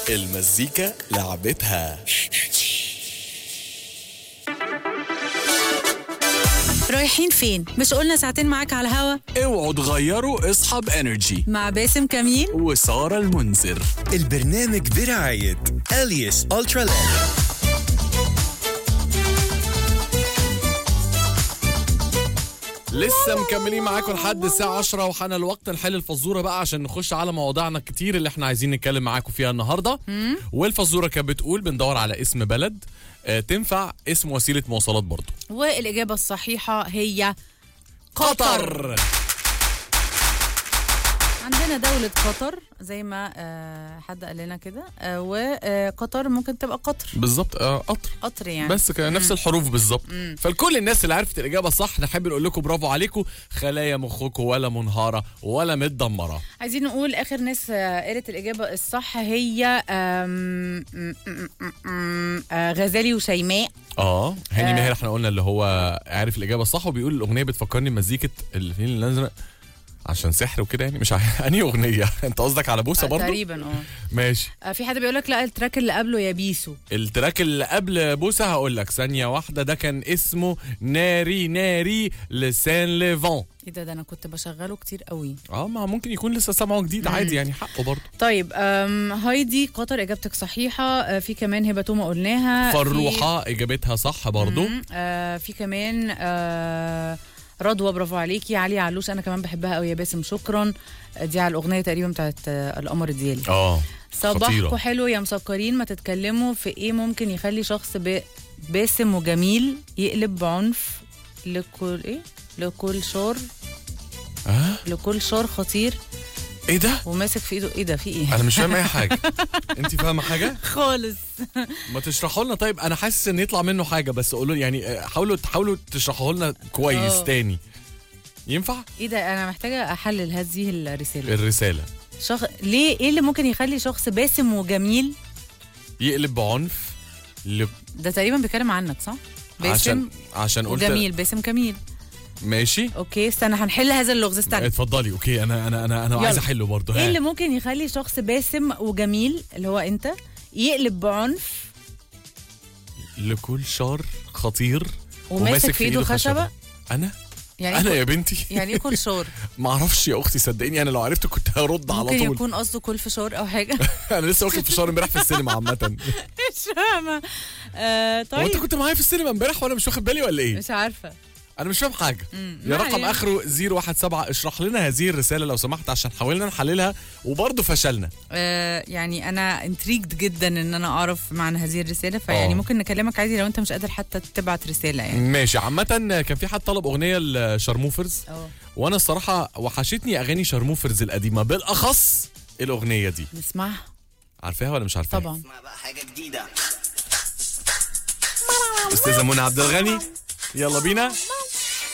المزيكا لعبتها رايحين فين؟ مش قلنا ساعتين معاك على الهوا اوعوا تغيروا اصحاب انرجي مع باسم كمين وسارة المنذر البرنامج برعاية أليس ألترا لاب لسه مكملين معاكم لحد الساعة 10 وحان الوقت نحل الفزورة بقى عشان نخش على مواضيعنا الكتير اللي احنا عايزين نتكلم معاكم فيها النهاردة والفزورة كانت بتقول بندور على اسم بلد آه، تنفع اسم وسيلة مواصلات برضو والإجابة الصحيحة هي قطر عندنا دولة قطر زي ما آه، حد قال لنا كده آه، وقطر ممكن تبقى قطر بالظبط آه، قطر قطر يعني بس كان نفس الحروف بالظبط فالكل الناس اللي عرفت الإجابة الصح نحب نقول لكم برافو عليكم خلايا مخكم ولا منهارة ولا متدمرة عايزين نقول آخر ناس آه، قالت الإجابة الصح هي آم، م- م- م- م- آه، غزالي وشيماء اه هاني آه. ماهر احنا قلنا اللي هو عارف الاجابه الصح وبيقول الاغنيه بتفكرني بمزيكه الفيل الازرق عشان سحر وكده يعني مش عارف انهي اغنيه انت قصدك على بوسه آه، برضو تقريبا اه ماشي آه، في حد بيقول لك لا التراك اللي قبله يا بيسو التراك اللي قبل بوسه هقول لك ثانيه واحده ده كان اسمه ناري ناري لسان ليفون ايه ده ده انا كنت بشغله كتير قوي اه ما ممكن يكون لسه سامعه جديد عادي يعني حقه برضه طيب أم هايدي قطر اجابتك صحيحه آه، في كمان هبه تومه قلناها في- فروحه اجابتها صح برضه مم، آه في كمان آه رضوى برافو عليكي علي علوش انا كمان بحبها قوي يا باسم شكرا آه، دي على الاغنيه تقريبا بتاعت آه القمر ديالي اه صباحكم خطيرة. حلو يا مسكرين ما تتكلموا في ايه ممكن يخلي شخص ب- باسم وجميل يقلب بعنف لكل ايه لكل شار اه لكل شار خطير ايه ده وماسك في ايده ايه ده في ايه انا مش فاهم اي حاجه انت فاهمه حاجه خالص ما تشرحوا لنا طيب انا حاسس ان يطلع منه حاجه بس قولوا يعني آه، حاولوا تحاولوا تشرحوا لنا كويس آه. تاني ينفع ايه ده انا محتاجه احلل هذه الرساله الرساله شخ... ليه ايه اللي ممكن يخلي شخص باسم وجميل يقلب بعنف ل... ده تقريبا بيتكلم عنك صح باسم عشان عشان قلت وجميل باسم جميل ماشي اوكي استنى هنحل هذا اللغز استنى اتفضلي اوكي انا انا انا انا يلا. عايز احله برضه ايه ها اللي ممكن يخلي شخص باسم وجميل اللي هو انت يقلب بعنف لكل شر خطير وماسك في ايده خشبه انا يعني انا إيه يا بنتي كل- يعني ايه كل شور ما اعرفش يا اختي صدقيني انا لو عرفت كنت هرد على ممكن طول يكون قصده كل فشار او حاجه انا لسه واكل فشار امبارح في السينما عامه مش فاهمه آه هو انت طيب كنت معايا في السينما امبارح وانا مش واخد بالي ولا ايه مش عارفه انا مش فاهم حاجه مم. يا ما رقم علينا. اخره 017 اشرح لنا هذه الرساله لو سمحت عشان حاولنا نحللها وبرضه فشلنا آه يعني انا انتريجد جدا ان انا اعرف معنى هذه الرساله فيعني آه. ممكن نكلمك عادي لو انت مش قادر حتى تبعت رساله يعني ماشي عامة كان في حد طلب أغنية لشارموفرز اه وأنا الصراحة وحشتني أغاني شارموفرز القديمة بالأخص الأغنية دي نسمعها عارفاها ولا مش عارفاها؟ طبعا اسمع بقى حاجة جديدة أستاذة منى عبد الغني يلا بينا